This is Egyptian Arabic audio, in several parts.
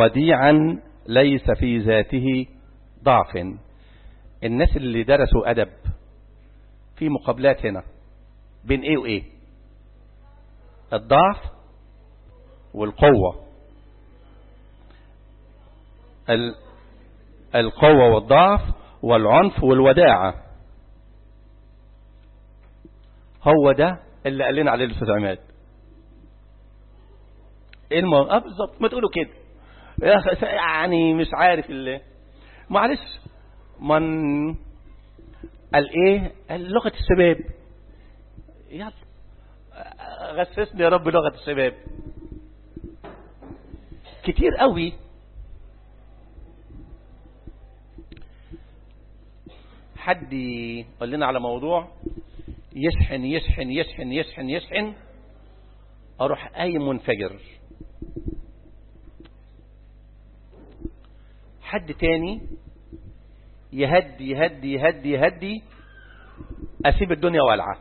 وديعا ليس في ذاته ضعف الناس اللي درسوا أدب في مقابلات هنا بين ايه وايه الضعف والقوة ال... القوة والضعف والعنف والوداعة هو ده اللي قال لنا عليه الاستاذ عماد ايه المو... اه بالظبط ما تقولوا كده يعني مش عارف اللي معلش من قال ايه قال لغة الشباب يلا غسسني يا رب لغة الشباب كتير قوي حد يقول لنا على موضوع يشحن يشحن يشحن يشحن يشحن اروح قايم منفجر حد تاني يهدي يهدي يهدي يهدي اسيب الدنيا والعه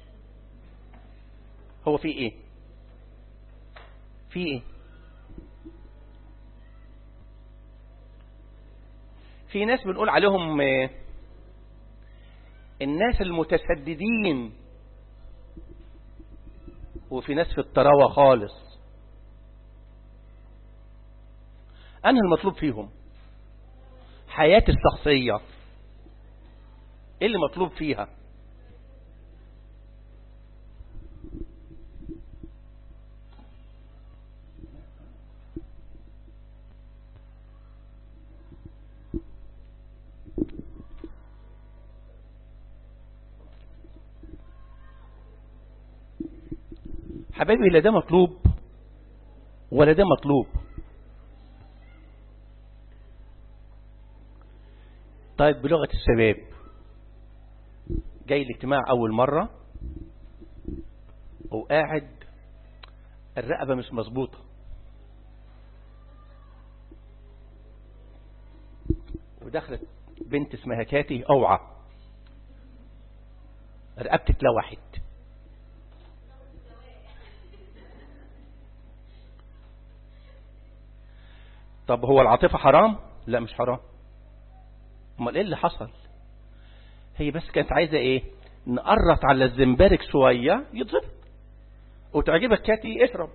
هو في ايه في ايه في ناس بنقول عليهم الناس المتسددين وفي ناس في الطراوة خالص أنا المطلوب فيهم حياتي الشخصية ايه اللي مطلوب فيها حبايبي لا ده مطلوب ولا ده مطلوب طيب بلغة الشباب جاي الاجتماع أول مرة وقاعد الرقبة مش مظبوطة ودخلت بنت اسمها كاتي اوعى رقبتي اتلوحت طب هو العاطفة حرام لا مش حرام امال ايه اللي حصل هي بس كانت عايزة ايه نقرط على الزنبرك شوية يتظبط وتعجبك كاتي اشرب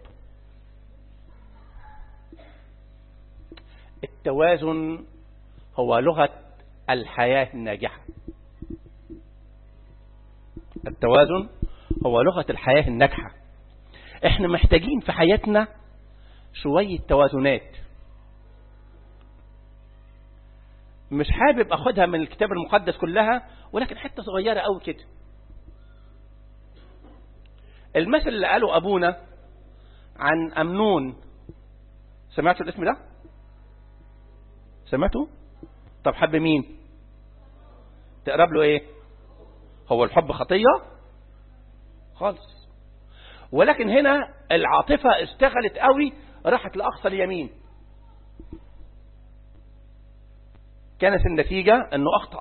التوازن هو لغة الحياة الناجحة التوازن هو لغة الحياة الناجحة احنا محتاجين في حياتنا شوية توازنات مش حابب اخدها من الكتاب المقدس كلها ولكن حتة صغيرة قوي كده المثل اللي قاله ابونا عن امنون سمعتوا الاسم ده سمعتوا طب حب مين تقرب له ايه هو الحب خطية خالص ولكن هنا العاطفة اشتغلت قوي راحت لأقصى اليمين كانت النتيجة انه اخطأ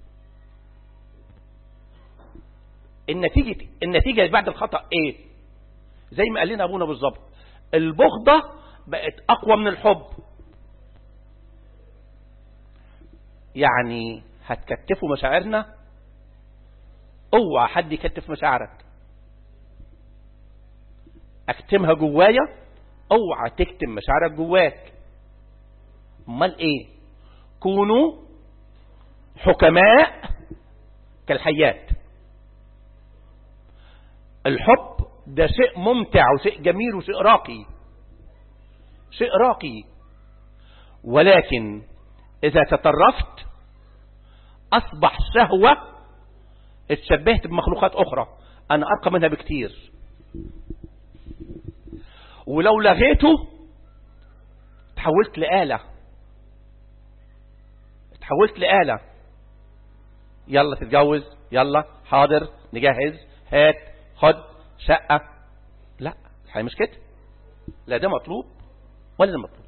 النتيجة النتيجة بعد الخطأ ايه زي ما قال لنا ابونا بالظبط البغضة بقت اقوى من الحب يعني هتكتفوا مشاعرنا اوعى حد يكتف مشاعرك اكتمها جوايا اوعى تكتم مشاعرك جواك امال ايه كونوا حكماء كالحيات الحب ده شيء ممتع وشيء جميل وشيء راقي شيء راقي ولكن إذا تطرفت أصبح شهوة اتشبهت بمخلوقات أخرى أنا أرقى منها بكتير ولو لغيته تحولت لآلة تحولت لآلة يلا تتجوز يلا حاضر نجهز هات خد شقة لا الحقيقة مش كده لا ده مطلوب ولا ده مطلوب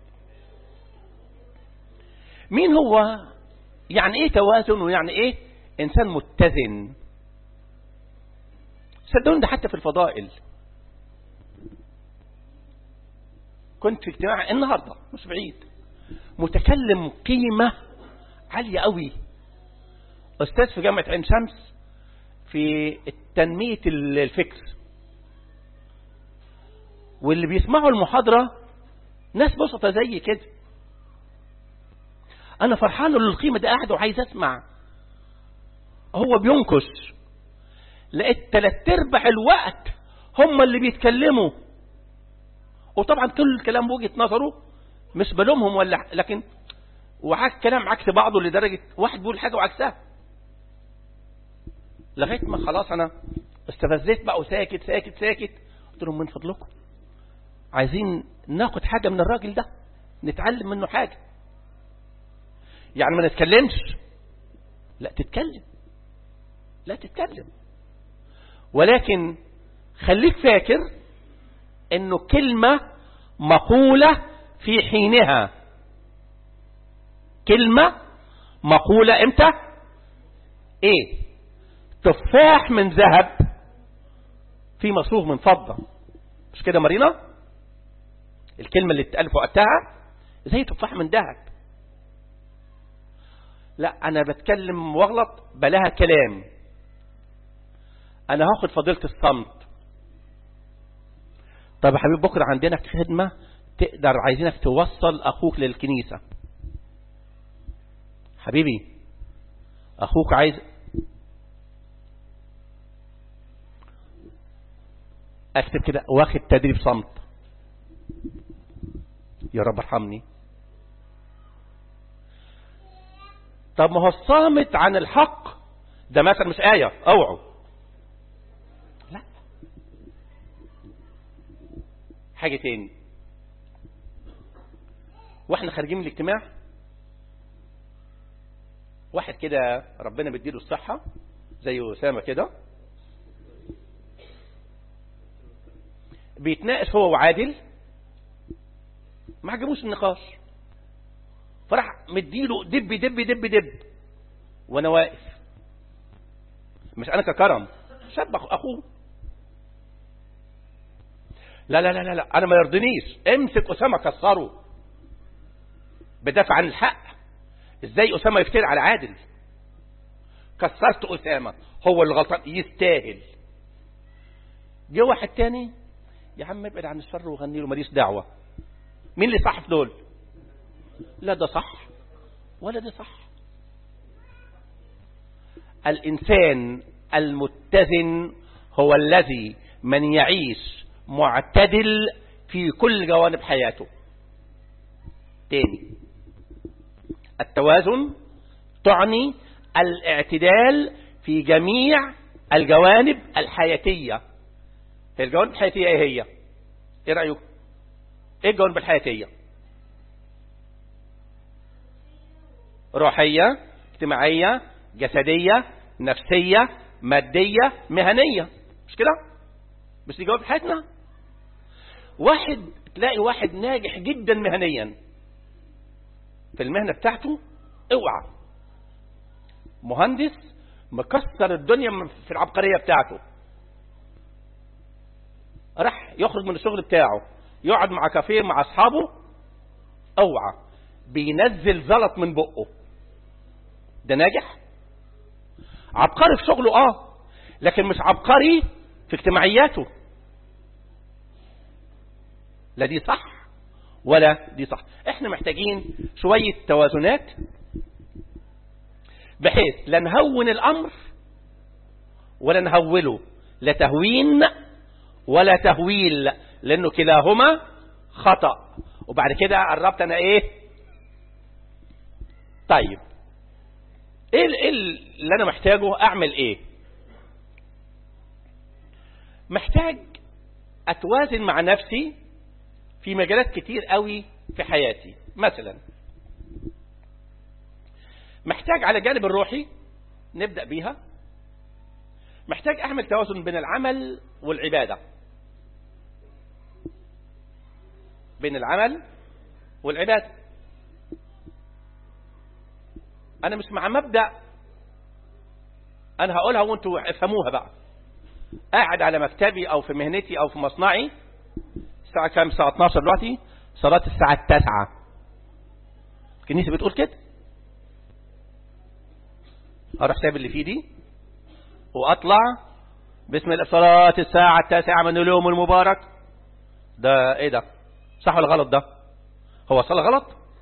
مين هو يعني ايه توازن ويعني ايه انسان متزن صدقوني ده حتى في الفضائل كنت في اجتماع النهاردة مش بعيد متكلم قيمة عالية قوي أستاذ في جامعة عين شمس في تنمية الفكر واللي بيسمعوا المحاضرة ناس بسطة زي كده أنا فرحان له القيمة ده قاعد وعايز أسمع هو بينكش لقيت تلات ارباع الوقت هم اللي بيتكلموا وطبعا كل الكلام بوجهة نظره مش بلومهم ولا لكن وعك كلام عكس بعضه لدرجة واحد بيقول حاجة وعكسها لغاية ما خلاص أنا استفزيت بقى وساكت ساكت ساكت قلت لهم من فضلكم عايزين ناخد حاجة من الراجل ده نتعلم منه حاجة يعني ما نتكلمش لا تتكلم لا تتكلم ولكن خليك فاكر انه كلمة مقولة في حينها كلمة مقولة امتى ايه تفاح من ذهب في مصروف من فضة مش كده مارينا الكلمة اللي اتقال في وقتها زي تفاح من ذهب لا انا بتكلم واغلط بلاها كلام انا هاخد فضيلة الصمت طب يا حبيب بكرة عندنا خدمة تقدر عايزينك توصل اخوك للكنيسة حبيبي اخوك عايز اكتب كده واخد تدريب صمت يا رب ارحمني طب ما هو الصامت عن الحق ده مثلا مش آية اوعوا لا حاجة تاني واحنا خارجين من الاجتماع واحد كده ربنا بيديله الصحة زي أسامة كده بيتناقش هو وعادل ما عجبوش النقاش فراح مديله دب دب دب دب وانا واقف مش انا ككرم شاب اخوه لا لا لا لا لا انا ما يرضنيش امسك اسامه كسره بدافع عن الحق ازاي اسامه يفتري على عادل كسرت اسامه هو اللي غلطان يستاهل جه واحد تاني يا عم ابعد عن الشر وغني له ماليش دعوه مين اللي صح في دول لا ده صح ولا ده صح الإنسان المتزن هو الذي من يعيش معتدل في كل جوانب حياته تاني التوازن تعني الاعتدال في جميع الجوانب الحياتية هي الجوانب الحياتية ايه هي ايه رأيك ايه الجوانب الحياتية روحية اجتماعية جسدية نفسية مادية مهنية مش كده مش دي جواب حياتنا واحد تلاقي واحد ناجح جدا مهنيا في المهنة بتاعته اوعى مهندس مكسر الدنيا في العبقرية بتاعته راح يخرج من الشغل بتاعه يقعد مع كافيه مع اصحابه اوعى بينزل زلط من بقه ده ناجح عبقري في شغله اه لكن مش عبقري في اجتماعياته لا دي صح ولا دي صح احنا محتاجين شوية توازنات بحيث لا نهون الامر ولا نهوله لا تهوين ولا تهويل لانه كلاهما خطأ وبعد كده قربت انا ايه طيب ايه اللي انا محتاجه اعمل ايه محتاج اتوازن مع نفسي في مجالات كتير قوي في حياتي مثلا محتاج على الجانب الروحي نبدأ بيها محتاج اعمل توازن بين العمل والعبادة بين العمل والعبادة انا مش مع مبدأ انا هقولها وانتوا افهموها بقى قاعد على مكتبي او في مهنتي او في مصنعي الساعة كام الساعة 12 دلوقتي صلاة الساعة التاسعة الكنيسة بتقول كده اروح سايب اللي فيه دي واطلع بسم الله صلاة الساعة التاسعة من اليوم المبارك ده ايه ده صح ولا غلط ده هو صلى غلط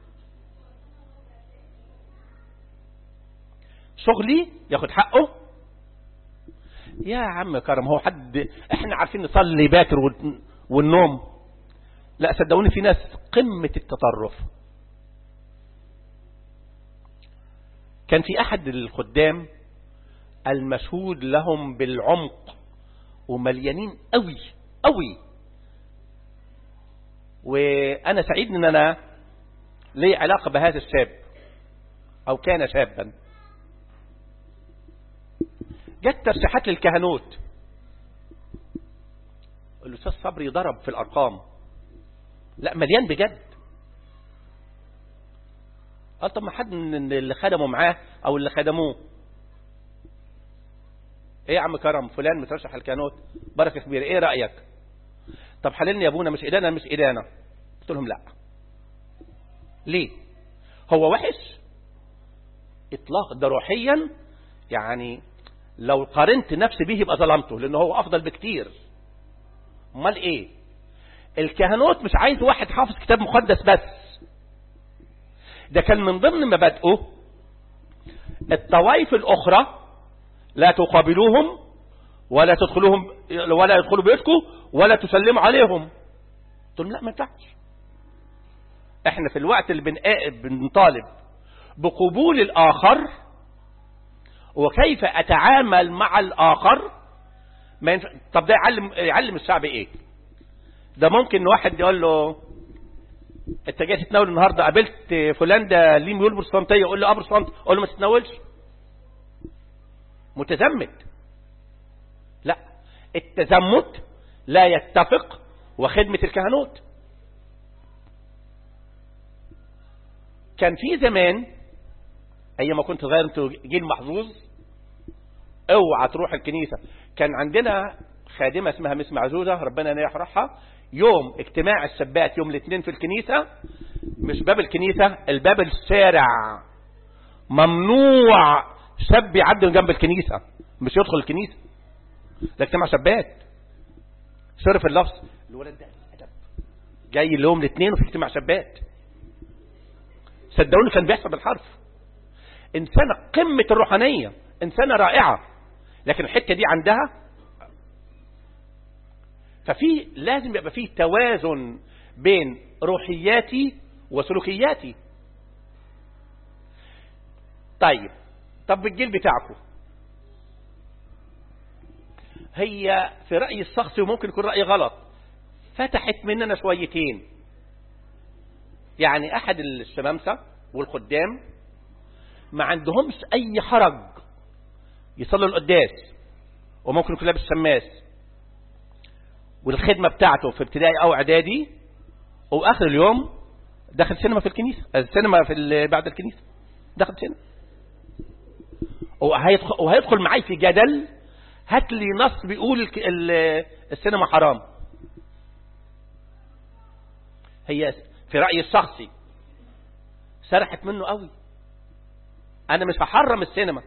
شغلي ياخد حقه يا عم كرم هو حد احنا عارفين نصلي باكر والنوم لا صدقوني في ناس قمة التطرف كان في احد الخدام المشهود لهم بالعمق ومليانين قوي قوي وانا سعيد ان انا لي علاقة بهذا الشاب او كان شابا جت ترشيحات للكهنوت الاستاذ صبري ضرب في الارقام لا مليان بجد قال طب ما حد من اللي خدموا معاه او اللي خدموه ايه يا عم كرم فلان مترشح الكهنوت بركه كبيره ايه رايك طب حللني يا ابونا مش ايدانا مش ايدانا قلت لهم لا ليه هو وحش اطلاق ده روحيا يعني لو قارنت نفسي به يبقى ظلمته لانه هو افضل بكتير امال ايه الكهنوت مش عايز واحد حافظ كتاب مقدس بس ده كان من ضمن مبادئه الطوائف الاخرى لا تقابلوهم ولا تدخلوهم ولا يدخلوا بيتكم ولا تسلموا عليهم قلت لهم لا ما ينفعش احنا في الوقت اللي بنطالب بقبول الاخر وكيف اتعامل مع الاخر ما ينفع... طب ده يعلم يعلم الشعب ايه ده ممكن واحد يقول له انت جاي تتناول النهارده قابلت فلان ده ليه ميول بروتستانتيه يقول له اه بروتستانت اقول له ما تتناولش متزمت لا التزمت لا يتفق وخدمة الكهنوت كان في زمان ايام ما كنت صغير انت جيل محظوظ اوعى تروح الكنيسة كان عندنا خادمة اسمها مس معزوزة ربنا يحرحها يوم اجتماع السبات يوم الاثنين في الكنيسة مش باب الكنيسة الباب الشارع ممنوع شاب يعدي من جنب الكنيسة مش يدخل الكنيسة ده اجتماع شبات صرف اللفظ الولد ده أدب جاي اليوم الاثنين وفي اجتماع شبات صدقوني كان بيحصل بالحرف انسانة قمة الروحانية انسانة رائعة لكن الحتة دي عندها ففي لازم يبقى فيه توازن بين روحياتي وسلوكياتي طيب طب الجيل بتاعكم هي في رأيي الشخصي وممكن يكون رأيي غلط فتحت مننا شويتين يعني أحد الشمامسة والخدام ما عندهمش أي حرج يصلوا القداس وممكن يكون لابس شماس والخدمة بتاعته في ابتدائي أو إعدادي وآخر اليوم دخل سينما في الكنيسة السينما في بعد الكنيسة دخل سينما وهيدخل, وهيدخل معي في جدل هات لي نص بيقول السينما حرام هي في رأيي الشخصي سرحت منه قوي انا مش هحرم السينما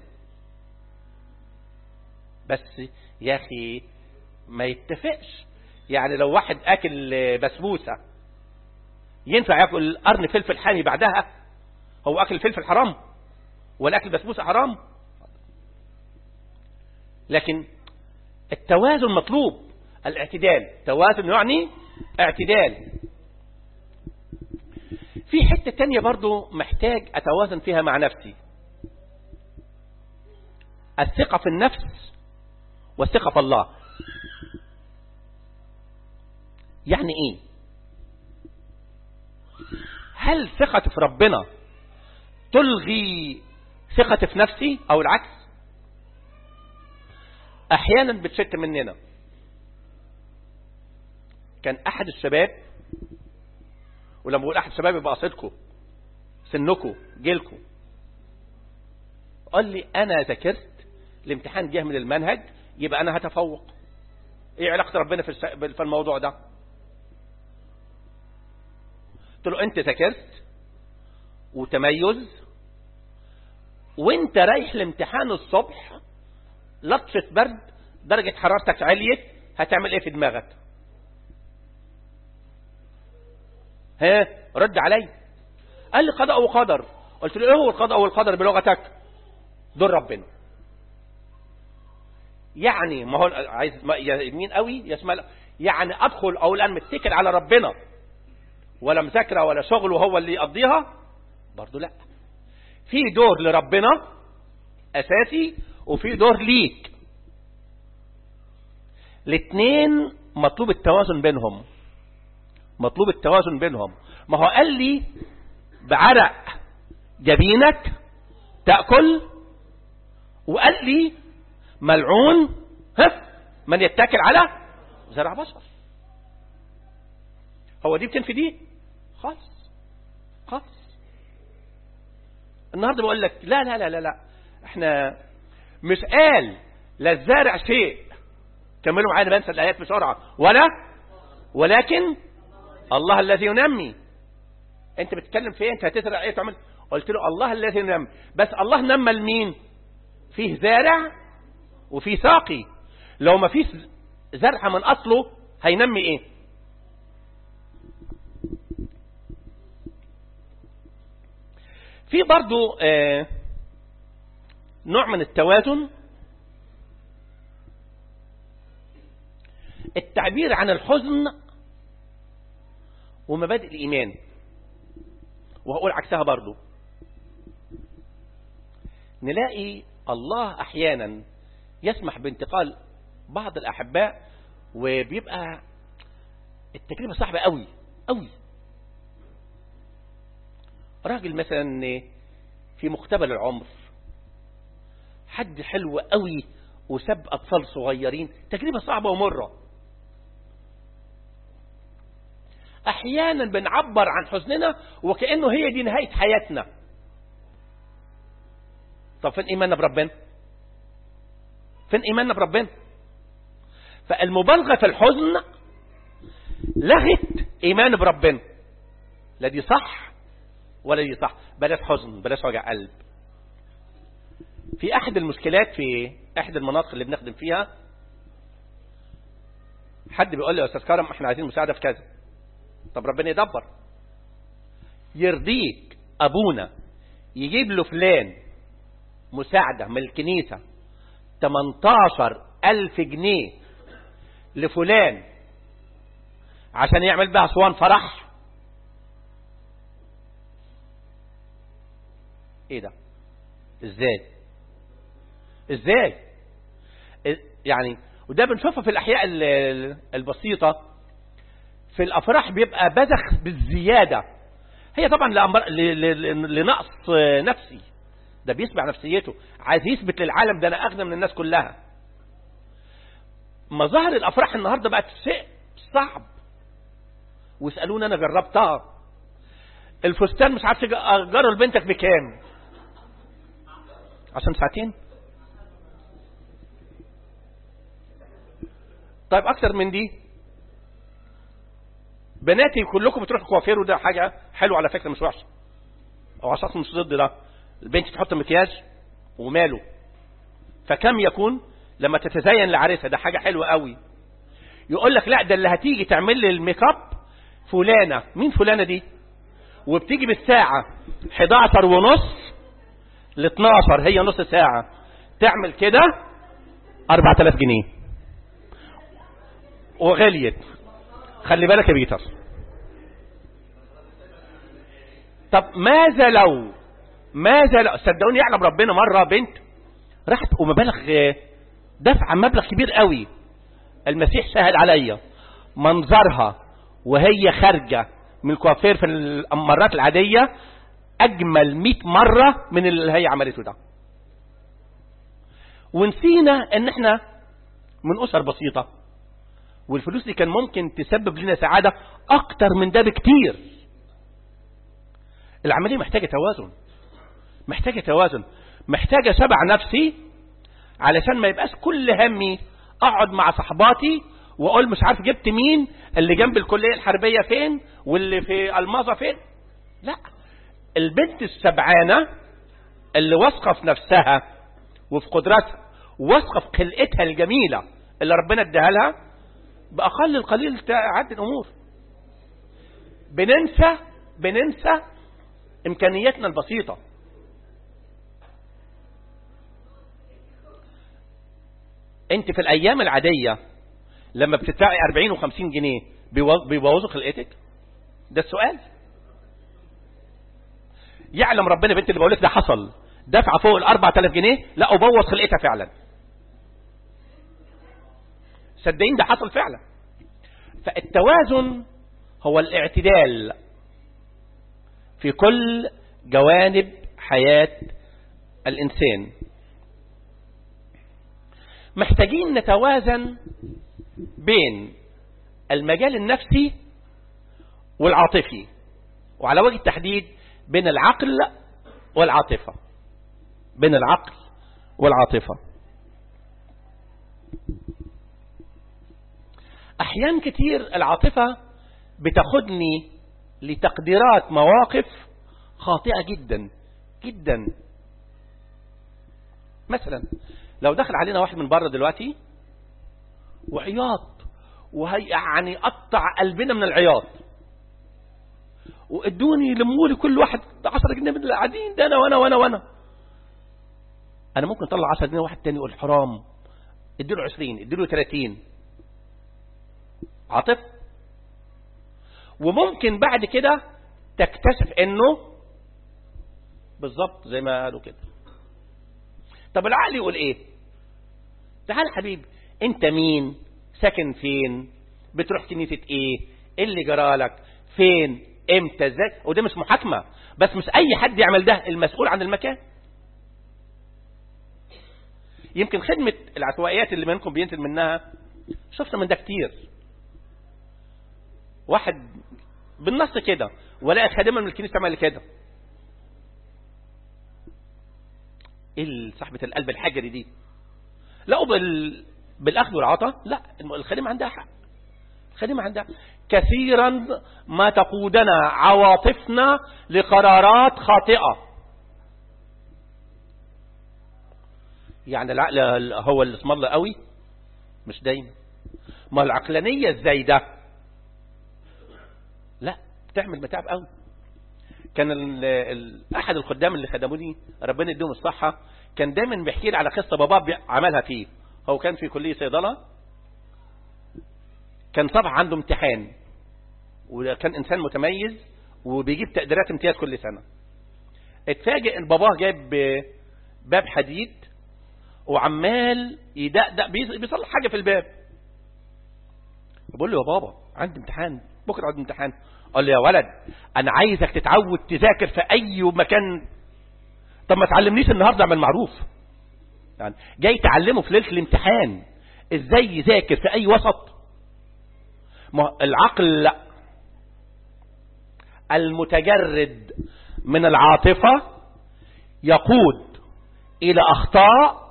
بس يا اخي ما يتفقش يعني لو واحد اكل بسبوسة ينفع ياكل قرن فلفل حامي بعدها هو اكل الفلفل حرام ولا اكل بسبوسة حرام لكن التوازن مطلوب الاعتدال توازن يعني اعتدال في حتة تانية برضو محتاج أتوازن فيها مع نفسي الثقة في النفس والثقة في الله يعني ايه هل ثقتي في ربنا تلغي ثقتي في نفسي او العكس احيانا بتشت مننا كان احد الشباب ولما بقول احد الشباب يبقى قصدكم سنكم جيلكم قال لي انا ذاكرت الامتحان جه من المنهج يبقى انا هتفوق ايه علاقة ربنا في في الموضوع ده له انت ذاكرت وتميز وانت رايح الامتحان الصبح لطشة برد درجة حرارتك عليت هتعمل ايه في دماغك ها رد علي قال لي قضاء وقدر قلت له ايه هو القضاء والقدر بلغتك دول ربنا يعني ما هو عايز يمين قوي يسمع يعني ادخل او الان متكل على ربنا ولا مذاكره ولا شغل وهو اللي يقضيها برضه لا في دور لربنا اساسي وفي دور ليك الاثنين مطلوب التوازن بينهم مطلوب التوازن بينهم ما هو قال لي بعرق جبينك تأكل وقال لي ملعون ها من يتكل على زرع بشر هو دي بتنفي دي خالص خالص النهارده بقول لك لا لا لا لا لا احنا مش قال لا الزارع شيء كملوا معايا بنسى الايات بسرعه ولا ولكن الله الذي ينمي انت بتتكلم في ايه انت هتزرع ايه تعمل قلت له الله الذي ينمي بس الله نمى لمين فيه زارع وفيه ساقي لو ما فيش زرع من اصله هينمي ايه في برضو آه نوع من التوازن التعبير عن الحزن ومبادئ الإيمان وهقول عكسها برضو نلاقي الله أحيانا يسمح بانتقال بعض الأحباء وبيبقى التجربة صعبة قوي قوي راجل مثلا في مقتبل العمر حد حلو قوي وسب أطفال صغيرين تجربة صعبة ومرة أحيانا بنعبر عن حزننا وكأنه هي دي نهاية حياتنا طب فين إيماننا بربنا فين إيماننا بربنا فالمبالغة في الحزن لغت إيمان بربنا لا دي صح ولا دي صح بلاش حزن بلاش وجع قلب في أحد المشكلات في أحد المناطق اللي بنخدم فيها حد بيقول لي يا أستاذ كرم احنا عايزين مساعدة في كذا طب ربنا يدبر يرضيك أبونا يجيب له فلان مساعدة من الكنيسة 18 ألف جنيه لفلان عشان يعمل بها صوان فرح ايه ده ازاي ازاي يعني وده بنشوفه في الاحياء البسيطة في الافراح بيبقى بذخ بالزيادة هي طبعا لنقص نفسي ده بيسمع نفسيته عايز يثبت للعالم ده انا اغنى من الناس كلها مظاهر الافراح النهاردة بقت شيء صعب واسألوني انا جربتها الفستان مش عارف اجره لبنتك بكام عشان ساعتين طيب اكتر من دي بناتي كلكم بتروحوا كوافير وده حاجة حلوة على فكرة مش وحشة او عشان مش ضد ده البنت تحط مكياج وماله فكم يكون لما تتزين لعريسها ده حاجة حلوة قوي يقول لك لا ده اللي هتيجي تعمل لي الميك اب فلانة مين فلانة دي وبتيجي بالساعة 11 ونص ل 12 هي نص ساعة تعمل كده 4000 جنيه وغليت خلي بالك يا بيتر طب ماذا لو ماذا لو صدقوني يعلم ربنا مرة بنت راحت ومبالغ دفع مبلغ كبير قوي المسيح شاهد عليا منظرها وهي خارجة من الكوافير في المرات العادية أجمل 100 مرة من اللي هي عملته ده ونسينا ان احنا من أسر بسيطة والفلوس دي كان ممكن تسبب لنا سعادة أكتر من ده بكتير العملية محتاجة توازن محتاجة توازن محتاجة شبع نفسي علشان ما يبقاش كل همي أقعد مع صحباتي واقول مش عارف جبت مين اللي جنب الكليه الحربيه فين واللي في الماظه فين لا البنت السبعانه اللي واثقه في نفسها وفي قدرتها واثقه في خلقتها الجميله اللي ربنا اداها لها باقل القليل تعدي الامور بننسى بننسى امكانياتنا البسيطه انت في الايام العاديه لما بتدفعي 40 و50 جنيه بيبوظوا خلقتك ده السؤال يعلم ربنا بنت اللي بقول لك ده حصل دفع فوق ال 4000 جنيه لا وبوظ خلقتها فعلا صدقين ده حصل فعلا فالتوازن هو الاعتدال في كل جوانب حياة الإنسان محتاجين نتوازن بين المجال النفسي والعاطفي وعلى وجه التحديد بين العقل والعاطفة بين العقل والعاطفة أحيان كتير العاطفة بتاخدني لتقديرات مواقف خاطئة جدا جدا مثلا لو دخل علينا واحد من بره دلوقتي وعياط وهي يعني قطع قلبنا من العياط وادوني لمولي كل واحد 10 جنيه من اللي قاعدين ده انا وانا وانا وانا انا ممكن اطلع 10 جنيه واحد تاني يقول حرام اديله 20 اديله 30 عاطف وممكن بعد كده تكتشف انه بالظبط زي ما قالوا كده طب العقل يقول ايه تعال حبيبي انت مين ساكن فين بتروح كنيسة ايه ايه اللي جرالك فين امتى ازاي وده مش محاكمة بس مش اي حد يعمل ده المسؤول عن المكان يمكن خدمة العشوائيات اللي منكم بينزل منها شفنا من ده كتير واحد بالنص كده ولا خادمة من الكنيسة تعمل كده ايه صاحبة القلب الحجري دي لا بال... بالاخذ والعطاء لا الخادمة عندها حق الخادمة عندها كثيرا ما تقودنا عواطفنا لقرارات خاطئة يعني العقل هو اللي اسم الله قوي مش دايما ما العقلانية الزايدة لا بتعمل متعب قوي كان ال ال احد الخدام اللي خدموني ربنا يديهم الصحة كان دايما بيحكي لي على قصة باباه عملها فيه هو كان في كلية صيدلة كان طبعا عنده امتحان وكان انسان متميز وبيجيب تقديرات امتياز كل سنة اتفاجئ ان باباه جاب باب حديد وعمال يدقدق بيصلح حاجة في الباب بقول له يا بابا عندي امتحان بكرة عندي امتحان قال لي يا ولد انا عايزك تتعود تذاكر في اي مكان طب ما تعلمنيش النهارده اعمل معروف يعني جاي تعلمه في ليله الامتحان ازاي يذاكر في اي وسط ما العقل لا المتجرد من العاطفة يقود إلى أخطاء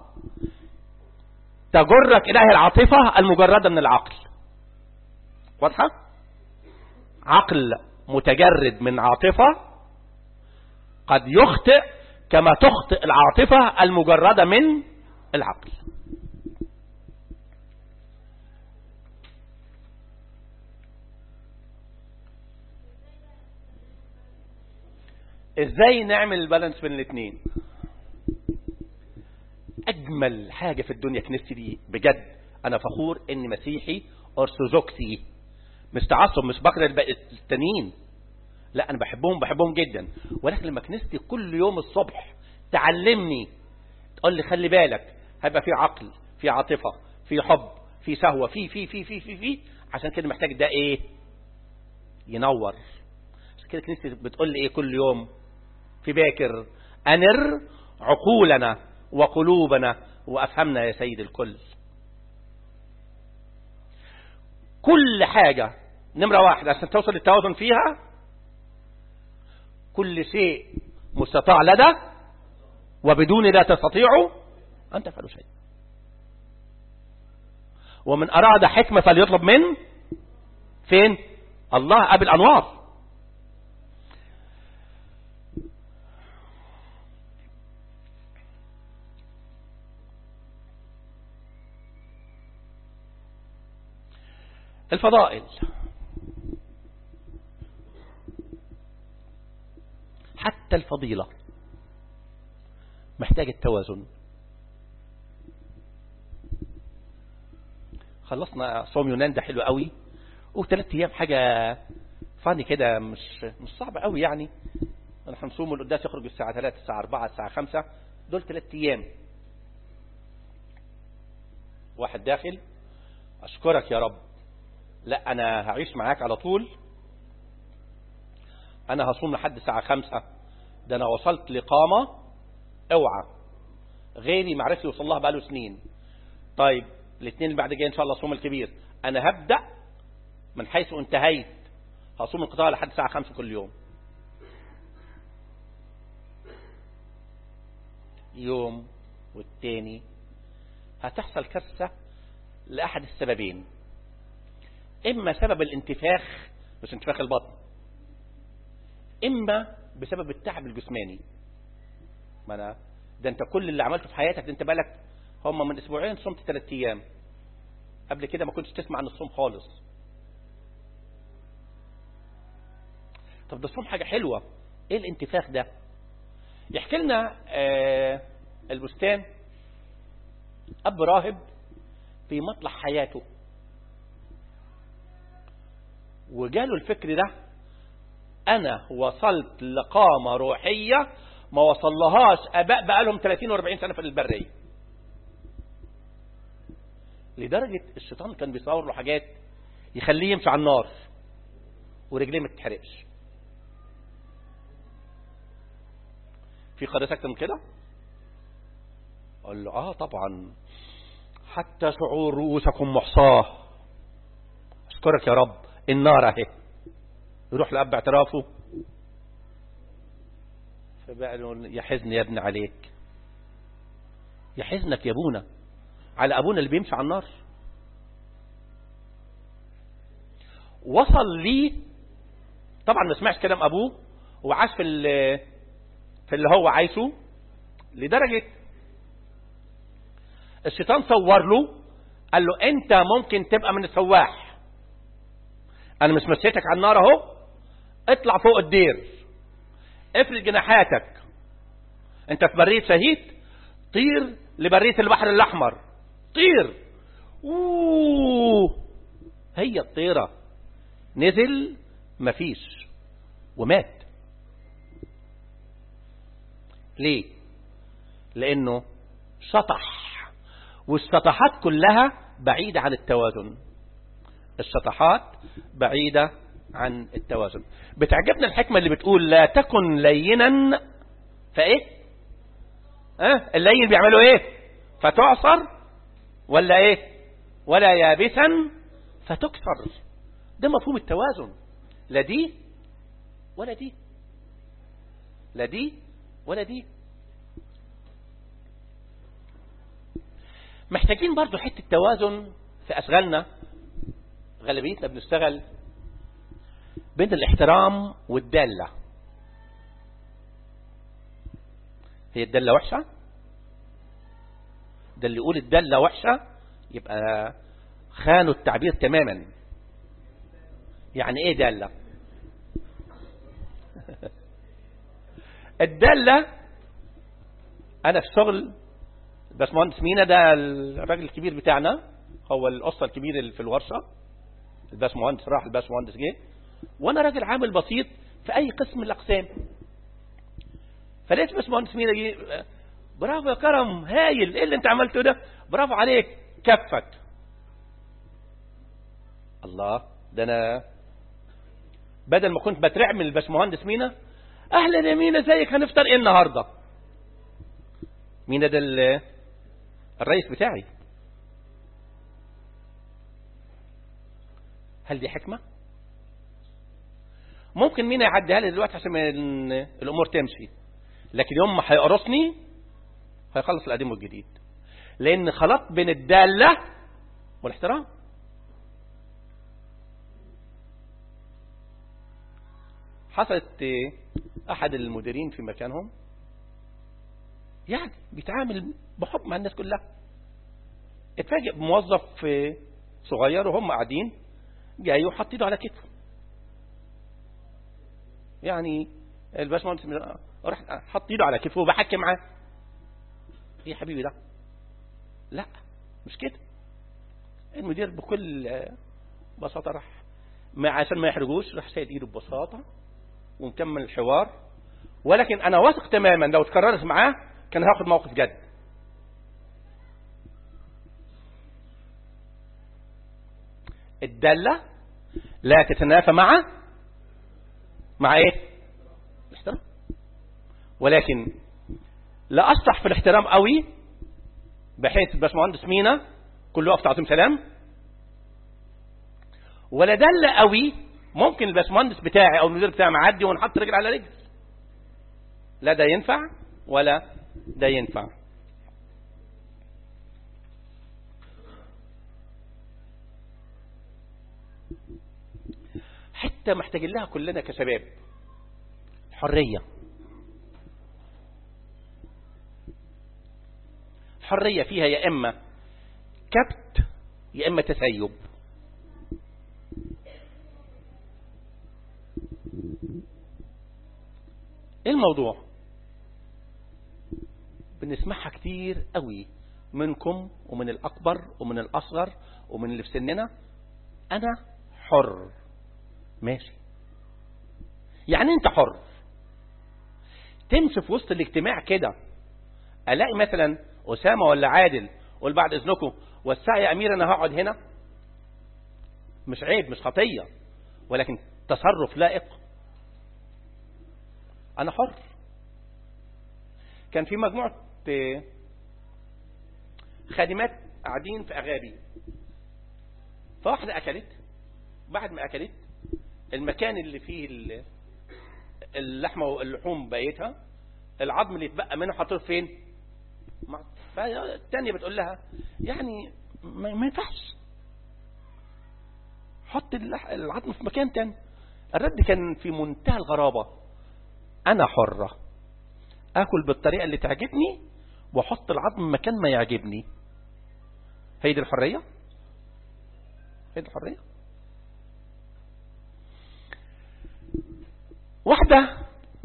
تجرك إليه العاطفة المجردة من العقل واضحة؟ عقل متجرد من عاطفة قد يخطئ كما تخطئ العاطفة المجردة من العقل ازاي نعمل البالانس بين الاثنين اجمل حاجة في الدنيا كنيستي دي بجد انا فخور اني مسيحي ارثوذكسي مش تعصب مش بكره التانيين لا انا بحبهم بحبهم جدا ولكن لما كنيستي كل يوم الصبح تعلمني تقول لي خلي بالك هيبقى في عقل في عاطفة في حب في سهوة في في في في في في عشان كده محتاج ده ايه ينور عشان كده كنيستي بتقول لي ايه كل يوم في باكر أنر عقولنا وقلوبنا وأفهمنا يا سيد الكل كل حاجة نمرة واحد عشان توصل للتوازن فيها كل شيء مستطاع لدى وبدون لا تستطيع أن تفعلوا شيء ومن أراد حكمة فليطلب من فين الله أبي الأنوار الفضائل حتى الفضيلة محتاج التوازن خلصنا صوم يونان ده حلو قوي وثلاث ايام حاجة فاني كده مش مش صعبة قوي يعني احنا هنصوم القداس يخرج الساعة 3 الساعة 4 الساعة 5 دول ثلاث ايام واحد داخل اشكرك يا رب لا انا هعيش معاك على طول انا هصوم لحد الساعة 5 ده انا وصلت لقامة اوعى غيري معرفش يوصل لها بقاله سنين طيب الاثنين اللي بعد جاي ان شاء الله الصوم الكبير انا هبدأ من حيث انتهيت هصوم القطاع لحد الساعة 5 كل يوم يوم والتاني هتحصل كارثة لأحد السببين إما سبب الانتفاخ مش انتفاخ البطن إما بسبب التعب الجسماني ما أنا ده أنت كل اللي عملته في حياتك ده أنت بالك هم من أسبوعين صمت ثلاث أيام قبل كده ما كنتش تسمع عن الصوم خالص طب ده الصوم حاجة حلوة ايه الانتفاخ ده يحكي لنا آه البستان اب راهب في مطلع حياته وجاله الفكر ده انا وصلت لقامة روحية ما وصلهاش اباء بقالهم 30 و40 سنة في البرية لدرجة الشيطان كان بيصور له حاجات يخليه يمشي على النار ورجليه ما تتحرقش في قداسة أكتر من كده قال له آه طبعا حتى شعور رؤوسكم محصاه أشكرك يا رب النار أهي يروح لأب اعترافه فبقى له يا حزن يا ابن عليك يا حزنك يا ابونا على أبونا اللي بيمشي على النار وصل لي طبعا ما سمعش كلام أبوه وعاش في في اللي هو عايزه لدرجة الشيطان صور له قال له انت ممكن تبقى من السواح انا مش مشيتك على النار اهو اطلع فوق الدير افرد جناحاتك انت في برية شهيد طير لبرية البحر الاحمر طير اوه هي الطيرة نزل مفيش ومات ليه لانه شطح والشطحات كلها بعيدة عن التوازن الشطحات بعيدة عن التوازن بتعجبنا الحكمة اللي بتقول لا تكن لينا فايه اه اللين بيعملوا ايه فتعصر ولا ايه ولا يابسا فتكسر ده مفهوم التوازن لا دي ولا دي لا دي ولا دي محتاجين برضو حتة توازن في أشغالنا غالبيتنا بنشتغل بين الاحترام والدالة هي الدالة وحشة ده اللي يقول الدالة وحشة يبقى خانوا التعبير تماما يعني ايه دالة الدالة انا في شغل الباشمهندس مينا ده الراجل الكبير بتاعنا هو القصة الكبير اللي في الورشة الباشمهندس راح الباشمهندس جه وانا راجل عامل بسيط في اي قسم من الاقسام فلقيت الباشمهندس مينا جه برافو يا كرم هايل ايه اللي انت عملته ده برافو عليك كفت الله ده انا بدل ما كنت بترعب من الباشمهندس مينا اهلا يا مينا ازيك هنفطر ايه النهارده مينا ده الرئيس بتاعي هل دي حكمة ممكن مين يعديها لي دلوقتي عشان الامور تمشي لكن يوم ما هيقرصني هيخلص القديم والجديد لان خلط بين الدالة والاحترام حصلت احد المديرين في مكانهم يعني بيتعامل بحب مع الناس كلها اتفاجئ بموظف صغير وهم قاعدين جاي وحط ايده على كتفه يعني الباشمهندس راح حط ايده على كتفه وبحكي معاه ايه يا حبيبي ده لا مش كده المدير بكل بساطة راح ما عشان ما يحرجوش راح سايد ايده ببساطة ومكمل الحوار ولكن انا واثق تماما لو اتكررت معاه كان هاخد موقف جد الدالة لا تتنافى مع مع ايه الاحترام ولكن لا اصلح في الاحترام قوي بحيث باشمهندس مينا كله وقف تعظيم سلام ولا دل قوي ممكن الباشمهندس بتاعي او المدير بتاعي معدي ونحط رجل على رجل لا ده ينفع ولا ده ينفع حتى محتاجين لها كلنا كشباب حرية حرية فيها يا إما كبت يا إما تسيب ايه الموضوع بنسمعها كتير قوي منكم ومن الأكبر ومن الأصغر ومن اللي في سننا أنا حر ماشي يعني أنت حر تمشي في وسط الاجتماع كده ألاقي مثلا أسامة ولا عادل قول بعد إذنكم والساعة يا أمير أنا هقعد هنا مش عيب مش خطية ولكن تصرف لائق أنا حر كان في مجموعة خادمات قاعدين في أغابي فواحدة أكلت بعد ما أكلت المكان اللي فيه اللحمة واللحوم بقيتها العظم اللي اتبقى منه حطوه فين فالتانية بتقول لها يعني ما ينفعش حط العظم في مكان تاني الرد كان في منتهى الغرابة أنا حرة أكل بالطريقة اللي تعجبني وأحط العظم مكان ما يعجبني هي دي الحرية هي دي الحرية واحدة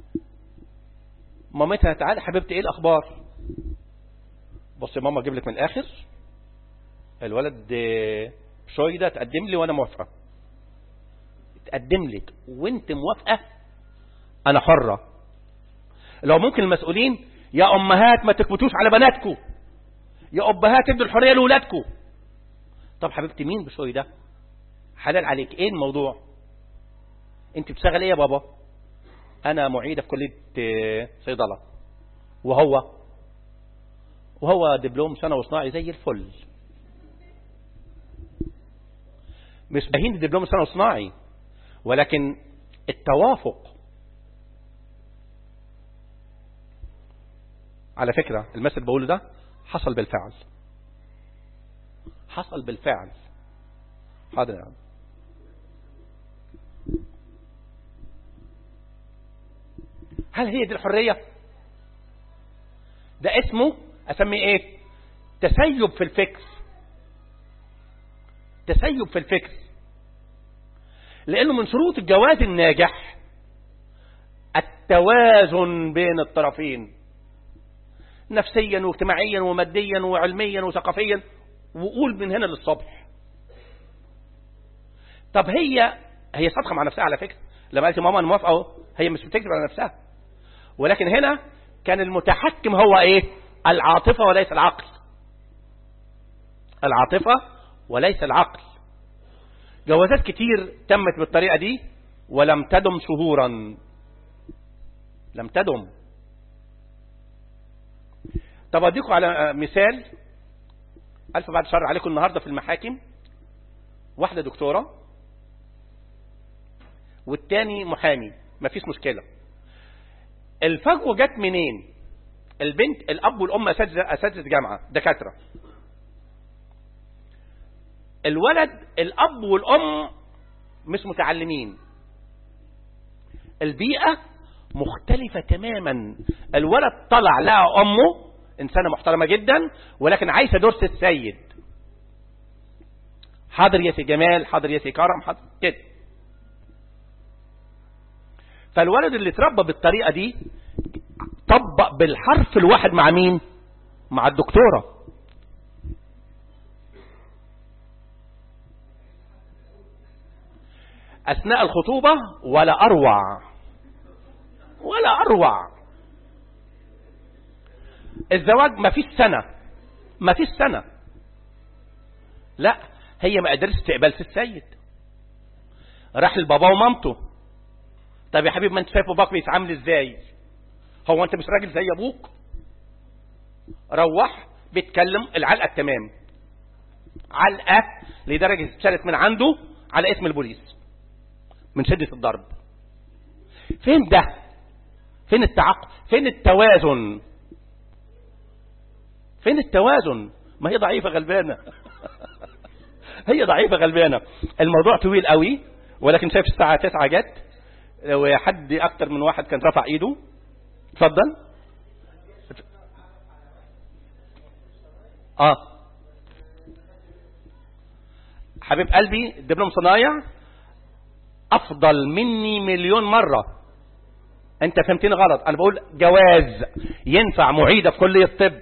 مامتها تعالى حبيبتي ايه الاخبار بص يا ماما اجيب لك من الاخر الولد شوي ده تقدم لي وانا موافقه تقدم لك وانت موافقه انا حره لو ممكن المسؤولين يا امهات ما تكبتوش على بناتكم يا ابهات ادوا الحريه لاولادكم طب حبيبتي مين بشوي ده حلال عليك ايه الموضوع انت بتشتغل ايه يا بابا انا معيدة في كلية صيدلة وهو وهو دبلوم سنة وصناعي زي الفل مش باهين دبلوم سنة وصناعي ولكن التوافق على فكرة المثل بقوله ده حصل بالفعل حصل بالفعل حاضر يا عم هل هي دي الحرية ده اسمه اسميه ايه تسيب في الفكر تسيب في الفكر لانه من شروط الجواز الناجح التوازن بين الطرفين نفسيا واجتماعيا وماديا وعلميا وثقافيا وقول من هنا للصبح طب هي هي صادقه مع نفسها على فكره لما قالت ماما انا موافقه هي مش بتكذب على نفسها ولكن هنا كان المتحكم هو ايه العاطفة وليس العقل العاطفة وليس العقل جوازات كتير تمت بالطريقة دي ولم تدم شهورا لم تدم طب اديكم على مثال الف بعد شر عليكم النهاردة في المحاكم واحدة دكتورة والتاني محامي مفيش مشكلة الفجوة جت منين البنت الاب والام اساتذه اساتذه جامعه دكاتره الولد الاب والام مش متعلمين البيئة مختلفة تماما الولد طلع لقى امه انسانة محترمة جدا ولكن عايشة درس السيد حاضر يا سي جمال حاضر يا سي كرم حاضر كده فالولد اللي اتربى بالطريقة دي طبق بالحرف الواحد مع مين مع الدكتورة اثناء الخطوبة ولا اروع ولا اروع الزواج ما فيش سنة ما فيش سنة لا هي ما قدرتش تقبل في السيد راح لبابا ومامته طب يا حبيبي ما انت شايف باباك بيتعامل ازاي هو انت مش راجل زي ابوك روح بيتكلم العلقه التمام علقه لدرجه اتشالت من عنده على اسم البوليس من شده الضرب فين ده فين التعاقب فين التوازن فين التوازن ما هي ضعيفه غلبانه هي ضعيفه غلبانه الموضوع طويل قوي ولكن شايف الساعه 9 جت لو حد اكتر من واحد كان رفع ايده اتفضل اه حبيب قلبي دبلوم صنايع افضل مني مليون مرة انت فهمتني غلط انا بقول جواز ينفع معيدة في كلية الطب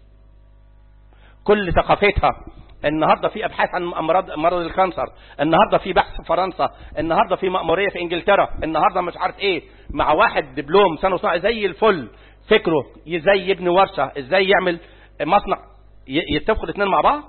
كل ثقافتها النهاردة في ابحاث عن امراض مرض الكانسر النهاردة في بحث في فرنسا النهاردة في مأمورية في انجلترا النهاردة مش عارف ايه مع واحد دبلوم سنة صناعي زي الفل فكره ازاي يبني ورشة ازاي يعمل مصنع يتفقوا الاثنين مع بعض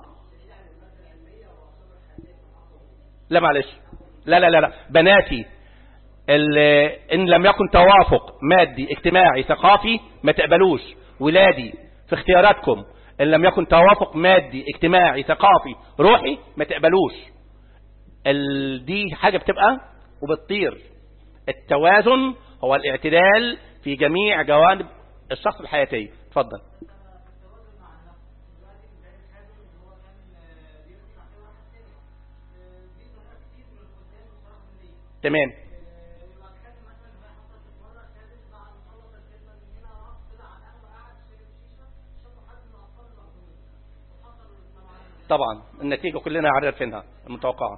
لا معلش لا لا لا لا بناتي ان لم يكن توافق مادي اجتماعي ثقافي ما تقبلوش ولادي في اختياراتكم ان لم يكن توافق مادي اجتماعي ثقافي روحي ما تقبلوش ال... دي حاجة بتبقى وبتطير التوازن هو الاعتدال في جميع جوانب الشخص الحياتية اتفضل تمام طبعا النتيجة كلنا عارفينها المتوقعة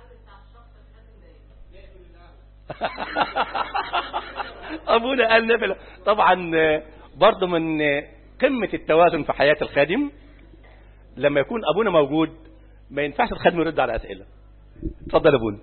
أبونا قال نفل طبعا برضو من قمة التوازن في حياة الخادم لما يكون أبونا موجود ما ينفعش الخادم يرد على أسئلة اتفضل أبونا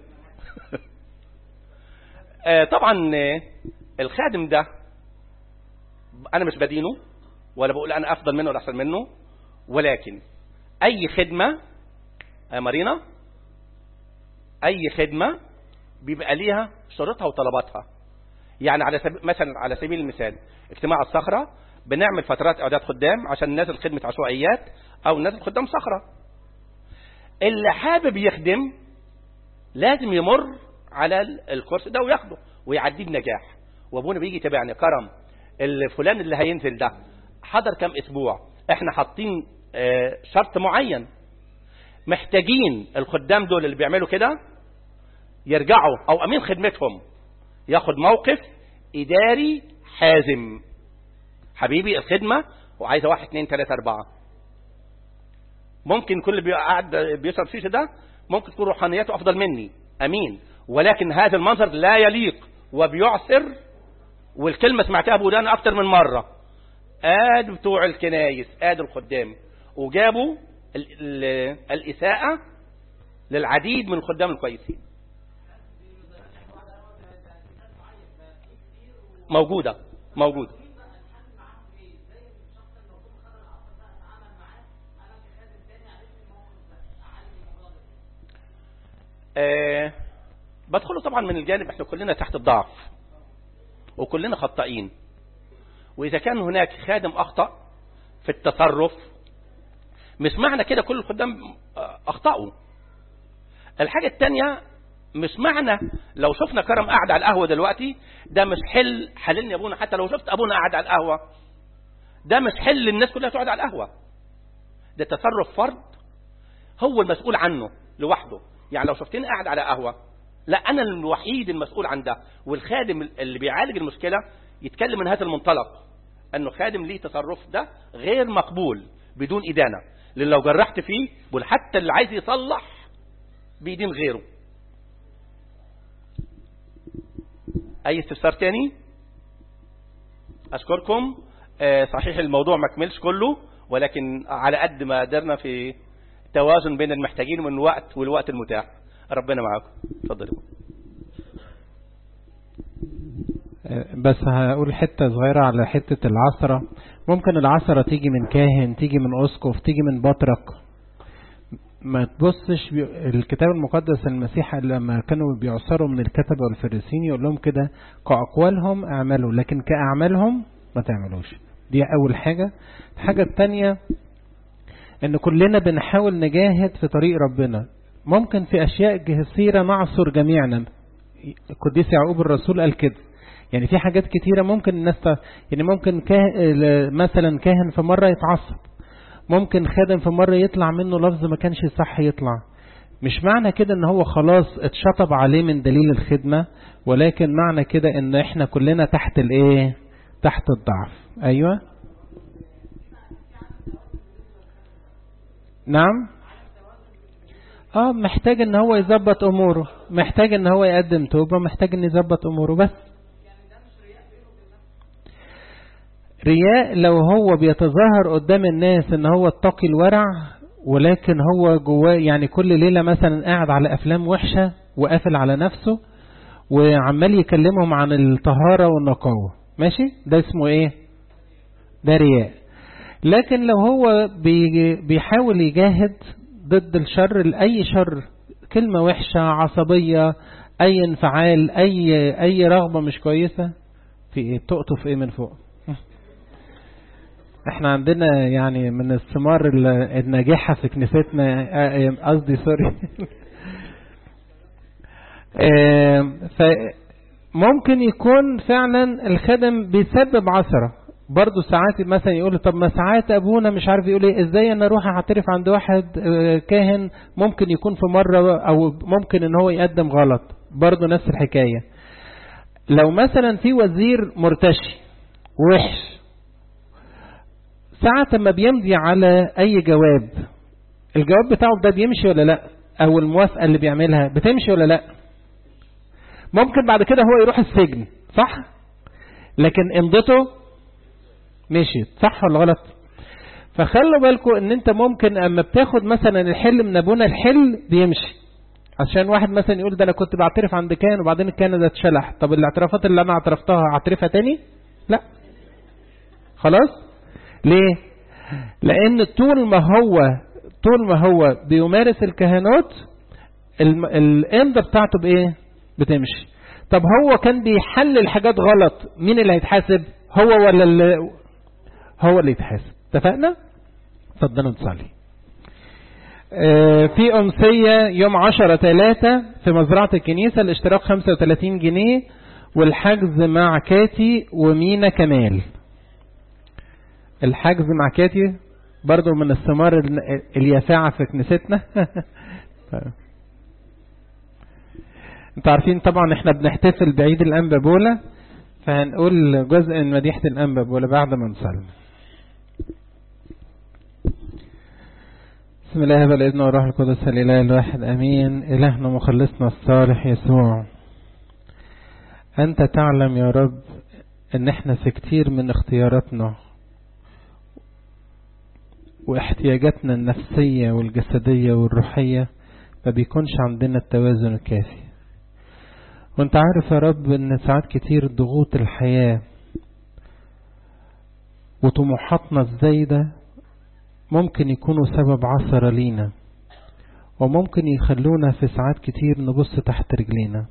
طبعا الخادم ده انا مش بدينه ولا بقول انا افضل منه ولا احسن منه ولكن اي خدمة يا مارينا اي خدمة بيبقى ليها شروطها وطلباتها يعني على سبيل مثلا على سبيل المثال اجتماع الصخرة بنعمل فترات اعداد خدام عشان نازل خدمة عشوائيات او نازل خدام صخرة اللي حابب يخدم لازم يمر على الكورس ده وياخده ويعديه بنجاح وابونا بيجي يتابعني كرم الفلان اللي هينزل ده حضر كام اسبوع احنا حاطين اه شرط معين محتاجين الخدام دول اللي بيعملوا كده يرجعوا او امين خدمتهم ياخد موقف اداري حازم حبيبي الخدمة وعايزة واحد اتنين تلاتة اربعة ممكن كل اللي قاعد بيشرب شيشة ده ممكن تكون روحانياته افضل مني امين ولكن هذا المنظر لا يليق وبيعسر والكلمة سمعتها بودان أكتر من مرة آد بتوع الكنايس آد الخدام وجابوا ال ال الإساءة للعديد من الخدام الكويسين موجودة موجودة آه بدخله طبعا من الجانب احنا كلنا تحت الضعف وكلنا خطائين واذا كان هناك خادم اخطأ في التصرف مش معنى كده كل الخدام اخطأوا الحاجة التانية مش معنى لو شفنا كرم قاعد على القهوة دلوقتي ده مش حل حللني ابونا حتى لو شفت ابونا قاعد على القهوة ده مش حل الناس كلها تقعد على القهوة ده تصرف فرد هو المسؤول عنه لوحده يعني لو شفتني قاعد على قهوة لا أنا الوحيد المسؤول عن ده والخادم اللي بيعالج المشكلة يتكلم من هذا المنطلق أنه خادم ليه تصرف ده غير مقبول بدون إدانة لأن لو جرحت فيه بقول حتى اللي عايز يصلح بيدين غيره أي استفسار تاني أشكركم آه، صحيح الموضوع ما كملش كله ولكن على قد ما قدرنا في توازن بين المحتاجين من الوقت والوقت المتاح ربنا معاكم اتفضلوا بس هقول حتة صغيرة على حتة العصرة ممكن العصرة تيجي من كاهن تيجي من أسقف تيجي من بطرك ما تبصش بي... الكتاب المقدس المسيح لما كانوا بيعصروا من الكتبة والفريسين يقول لهم كده كأقوالهم اعملوا لكن كأعمالهم ما تعملوش دي أول حاجة الحاجة الثانية ان كلنا بنحاول نجاهد في طريق ربنا ممكن في أشياء كثيرة نعصر جميعنا القديس يعقوب الرسول قال كده يعني في حاجات كتيرة ممكن الناس ت... يعني ممكن كاه... مثلا كاهن في مرة يتعصب ممكن خادم في مرة يطلع منه لفظ ما كانش صح يطلع مش معنى كده ان هو خلاص اتشطب عليه من دليل الخدمة ولكن معنى كده ان احنا كلنا تحت الايه تحت الضعف ايوه نعم اه محتاج ان هو يظبط اموره محتاج ان هو يقدم توبة محتاج ان يظبط اموره بس رياء لو هو بيتظاهر قدام الناس ان هو اتقي الورع ولكن هو جواه يعني كل ليلة مثلا قاعد على افلام وحشة وقافل على نفسه وعمال يكلمهم عن الطهارة والنقاوة ماشي ده اسمه ايه ده رياء لكن لو هو بيحاول يجاهد ضد الشر لأي شر كلمة وحشة عصبية أي انفعال أي أي رغبة مش كويسة في إيه بتقطف إيه من فوق احنا عندنا يعني من الثمار الناجحة في كنيستنا قصدي سوري فممكن يكون فعلا الخدم بيسبب عثرة برضه ساعات مثلا يقول طب ما ساعات ابونا مش عارف يقول ايه ازاي انا اروح اعترف عند واحد كاهن ممكن يكون في مرة او ممكن ان هو يقدم غلط برضه نفس الحكاية لو مثلا في وزير مرتشي وحش ساعة ما بيمضي على اي جواب الجواب بتاعه ده بيمشي ولا لا او الموافقة اللي بيعملها بتمشي ولا لا ممكن بعد كده هو يروح السجن صح لكن امضته مشيت صح ولا غلط فخلوا بالكم ان انت ممكن اما بتاخد مثلا الحل من ابونا الحل بيمشي عشان واحد مثلا يقول ده انا كنت بعترف عند كان وبعدين الكان ده اتشلح طب الاعترافات اللي انا اعترفتها اعترفها تاني لا خلاص ليه لان طول ما هو طول ما هو بيمارس الكهنوت الامضه بتاعته بايه بتمشي طب هو كان بيحلل حاجات غلط مين اللي هيتحاسب هو ولا اللي هو اللي يتحاسب اتفقنا اتفضلوا نصلي في أمسية يوم عشرة ثلاثة في مزرعة الكنيسة الاشتراك 35 جنيه والحجز مع كاتي ومينا كمال الحجز مع كاتي برضو من الثمار اليافعة في كنيستنا انتوا عارفين طبعا احنا بنحتفل بعيد الانبا بولا فهنقول جزء من مديحة الانبا بولا بعد ما نصلي بسم الله والابن والروح القدس الاله الواحد امين الهنا مخلصنا الصالح يسوع انت تعلم يا رب ان احنا في كتير من اختياراتنا واحتياجاتنا النفسية والجسدية والروحية ما بيكونش عندنا التوازن الكافي وانت عارف يا رب ان ساعات كتير ضغوط الحياة وطموحاتنا الزايدة ممكن يكونوا سبب عثرة لينا وممكن يخلونا في ساعات كتير نبص تحت رجلينا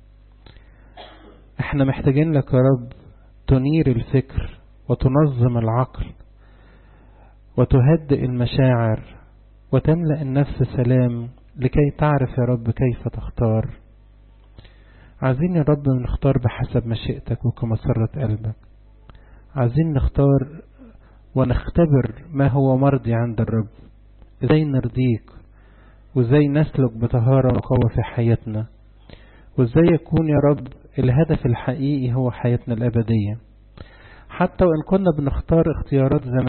احنا محتاجين لك يا رب تنير الفكر وتنظم العقل وتهدئ المشاعر وتملأ النفس سلام لكي تعرف يا رب كيف تختار عايزين يا رب نختار بحسب مشيئتك وكمسرة قلبك عايزين نختار ونختبر ما هو مرضي عند الرب ازاي نرضيك وازاي نسلك بطهارة وقوة في حياتنا وازاي يكون يا رب الهدف الحقيقي هو حياتنا الأبدية حتى وإن كنا بنختار اختيارات زمان